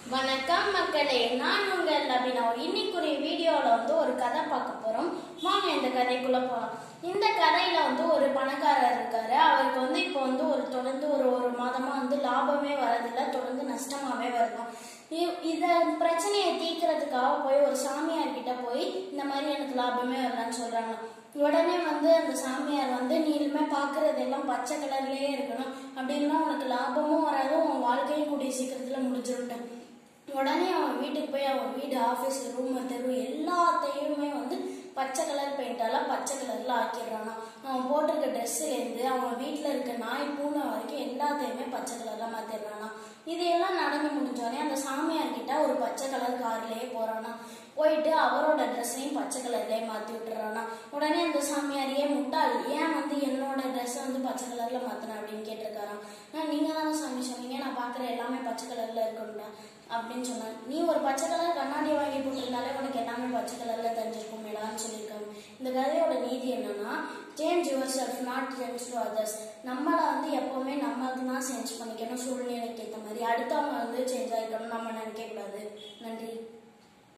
வணக்கம் மக்களே நான் உங்கள் அபினவ் இன்னைக்குரிய வீடியோவில் வந்து ஒரு கதை பார்க்க போகிறோம் வாங்க இந்த கதைக்குள்ளே போகலாம் இந்த கதையில் வந்து ஒரு பணக்காரர் இருக்காரு அவருக்கு வந்து இப்போ வந்து ஒரு தொடர்ந்து ஒரு ஒரு மாதமாக வந்து லாபமே வரதில்லை தொடர்ந்து நஷ்டமாகவே வருதான் இ- இத பிரச்சனையை தீர்க்கறதுக்காக போய் ஒரு சாமியார் கிட்ட போய் இந்த மாதிரி எனக்கு லாபமே வரலன்னு சொல்றாங்க உடனே வந்து அந்த சாமியார் வந்து நீ இனிமே பாக்குறது எல்லாம் பச்சை கலர்லயே இருக்கணும் அப்படின்னா உனக்கு லாபமும் வராது உன் வாழ்க்கையும் கூடிய சீக்கிரத்துல முடிஞ்சிருட்டும் உடனே அவன் வீட்டுக்கு போய் அவன் வீடு ஆஃபீஸ் ரூம் தெரு எல்லாத்தையுமே வந்து பச்சை கலர் பெயிண்டால பச்சை கலர்ல ஆக்கிடுறானா அவன் போட்டிருக்க ட்ரெஸ்ஸுலேருந்து அவன் வீட்டில் இருக்க நாய் பூனை வரைக்கும் எல்லாத்தையுமே பச்சை கலர்ல மாத்திடுறானா இதையெல்லாம் நடந்து முடிஞ்சோடனே அந்த சாமியார் கிட்ட ஒரு பச்சை கலர் கார்லயே போறானா போயிட்டு அவரோட ட்ரெஸ்ஸையும் பச்சை கலர்லயே மாத்தி விட்டுறானா உடனே அந்த சாமியார் ஏன் முட்டாள் ஏன் வந்து என்னோட ட்ரெஸ்ஸை வந்து பச்சை கலர்ல மாத்தின அப்படின்னு கேட்டிருக்காராம் "ஆ, நீங்க தானே சாமி சொன்னீங்க நான் பாக்குற எல்லாமே பச்சை கலர்ல இருக்கும்டா அப்படின்னு சொன்னான் நீ ஒரு பச்சை கலர் கண்ணாடி வாங்கி போட்டிருந்தாலே உனக்கு எல்லாமே பச்சை கலர்ல தெரிஞ்சிருக்கும் மேலான்னு சொல்லியிருக்காங்க இந்த கதையோட நீதி என்னன்னா change yourself not change to others நம்மளை வந்து எப்பவுமே நம்மளுக்கு தான் சேஞ்ச் பண்ணிக்கணும் சூழ்நிலைக்கு ஏற்ற மாதிரி அடுத்தவங்க வந்து சேஞ்ச் ஆகிக்கணும் நம்ம நினைக்க கூடாது